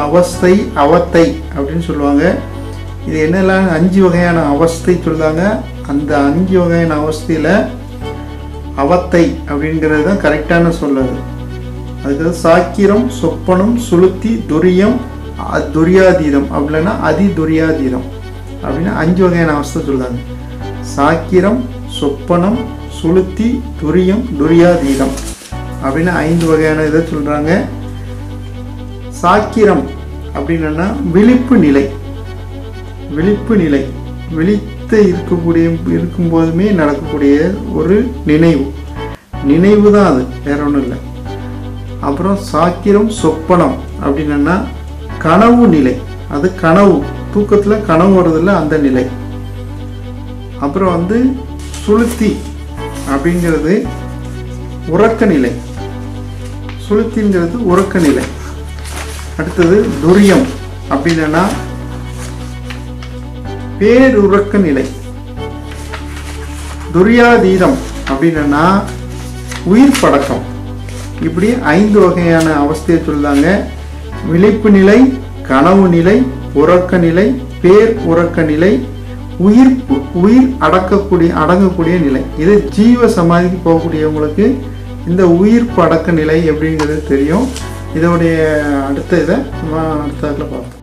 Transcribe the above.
அவஸ்தை அவத்தை அப்படின்னு சொல்லுவாங்க இது என்னெல்லாம் அஞ்சு வகையான அவஸ்தை சொல்லுவாங்க அந்த அஞ்சு வகையான அவஸ்தையில் அவத்தை அப்படிங்கிறது தான் கரெக்டான சொல்லது அதுக்கு சாக்கிரம் சொப்பனம் சுளுத்தி துரியம் அ- துரியாதீதம் அப்படின்னா அதி துரியாதீதம் அப்படின்னு அஞ்சு வகையான அவஸ்தை சொல்லுவாங்க சாக்கிரம் சொப்பனம் சுளுத்தி துரியம் துரியாதீதம் அப்படின்னு ஐந்து வகையான இதை சொல்கிறாங்க சாக்கிரம் அப்படின்னா விழிப்பு நிலை விழிப்பு நிலை விழித்து இருக்கக்கூடிய இருக்கும்போதுமே நடக்கக்கூடிய ஒரு நினைவு நினைவு தான் அது வேற ஒன்றும் இல்லை அப்புறம் சாக்கிரம் சொப்பனம் அப்படின்னா கனவு நிலை அது கனவு தூக்கத்தில் கனவு வருதில்ல அந்த நிலை அப்புறம் வந்து சுளுத்தி அப்படிங்கிறது உறக்க நிலை சுளுத்திங்கிறது உறக்க நிலை அடுத்தது துரியம் அப்படின்னா பேருறக்க நிலை துரியாதீதம் அப்படின்னா உயிர் படக்கம் இப்படி ஐந்து வகையான அவஸ்தையை சொல்லுதாங்க விழிப்பு நிலை கனவு நிலை உறக்க நிலை பேர் உறக்க நிலை உயிர் உயிர் அடக்கக்கூடிய அடங்கக்கூடிய நிலை இது ஜீவ சமாதிக்கு போகக்கூடியவங்களுக்கு இந்த உயிர்ப்பு அடக்க நிலை எப்படிங்கிறது தெரியும் இதோடைய அடுத்த இதை நம்ம அடுத்த இதில் பார்ப்போம்